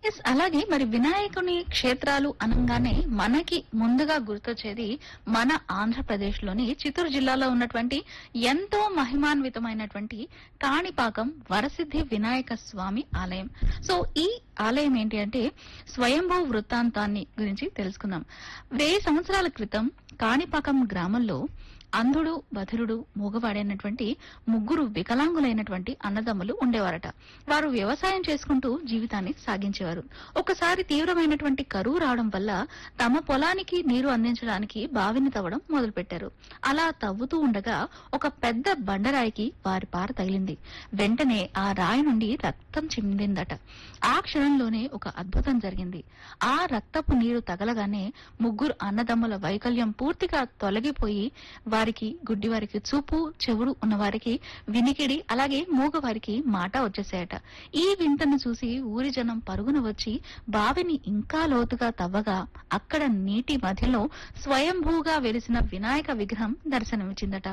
yes అలాగే మరి వినాయకుని క్షేత్రాలు అనగానే మనకి ముందుగా గుర్తొచ్చేది మన ఆంధ్రప్రదేశ్ లోని చిత్తూరు జిల్లాలో ఉన్నటువంటి ఎంతో మహిమాన్వితమైనటువంటి కాణిపాకం వరసిద్ధి వినాయక స్వామి ఆలయం సో ఈ ఆలయం ఏంటి అంటే స్వయంభూ వృత్తాంతాన్ని గురించి తెలుసుకుందాం వెయ్యి సంవత్సరాల క్రితం కాణిపాకం గ్రామంలో అంధుడు బధిరుడు మూగవాడైనటువంటి ముగ్గురు వికలాంగులైనటువంటి అన్నదమ్ములు ఉండేవారట వారు వ్యవసాయం చేసుకుంటూ జీవితాన్ని సాగించేవారు ఒకసారి తీవ్రమైనటువంటి కరువు రావడం వల్ల తమ పొలానికి నీరు అందించడానికి బావిని తవ్వడం మొదలుపెట్టారు అలా తవ్వుతూ ఉండగా ఒక పెద్ద బండరాయికి వారి పార తగిలింది వెంటనే ఆ రాయి నుండి రక్తం చిందిందట ఆ క్షణంలోనే ఒక అద్భుతం జరిగింది ఆ రక్తపు నీరు తగలగానే ముగ్గురు అన్నదమ్ముల వైకల్యం పూర్తిగా తొలగిపోయి వారికి గుడ్డి వారికి చూపు చెవుడు ఉన్న వారికి వినికిడి అలాగే మూగవారికి మాట వచ్చేసాయట ఈ వింతను చూసి ఊరి జనం పరుగున వచ్చి బావిని ఇంకా లోతుగా తవ్వగా అక్కడ నీటి మధ్యలో స్వయంభూగా వెలిసిన వినాయక విగ్రహం దర్శనమిచ్చిందట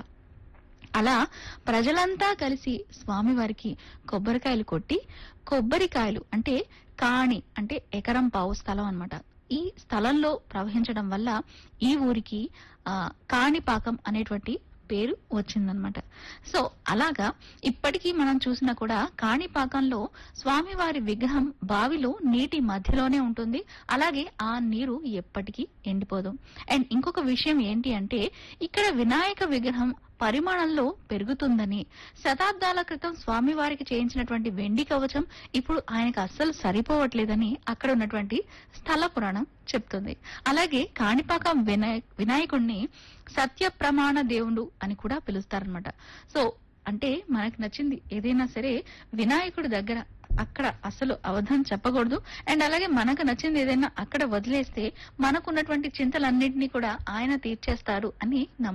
అలా ప్రజలంతా కలిసి స్వామివారికి కొబ్బరికాయలు కొట్టి కొబ్బరికాయలు అంటే కాణి అంటే ఎకరం పావు స్థలం అన్నమాట ఈ స్థలంలో ప్రవహించడం వల్ల ఈ ఊరికి ఆ, కాణిపాకం అనేటువంటి పేరు వచ్చిందనమాట సో అలాగా ఇప్పటికీ మనం చూసినా కూడా కాణిపాకంలో స్వామివారి విగ్రహం బావిలో నీటి మధ్యలోనే ఉంటుంది అలాగే ఆ నీరు ఎప్పటికీ ఎండిపోదు అండ్ ఇంకొక విషయం ఏంటి అంటే ఇక్కడ వినాయక విగ్రహం పరిమాణంలో పెరుగుతుందని శతాబ్దాల క్రితం స్వామివారికి చేయించినటువంటి వెండి కవచం ఇప్పుడు ఆయనకు అస్సలు సరిపోవట్లేదని అక్కడ ఉన్నటువంటి స్థల పురాణం చెప్తుంది అలాగే కాణిపాకం వినాయ వినాయకుడిని సత్య ప్రమాణ దేవుడు అని కూడా పిలుస్తారనమాట సో అంటే మనకు నచ్చింది ఏదైనా సరే వినాయకుడి దగ్గర అక్కడ అసలు అవధం చెప్పకూడదు అండ్ అలాగే మనకు నచ్చింది ఏదైనా అక్కడ వదిలేస్తే మనకున్నటువంటి చింతలన్నింటినీ కూడా ఆయన తీర్చేస్తారు అని నమ్ము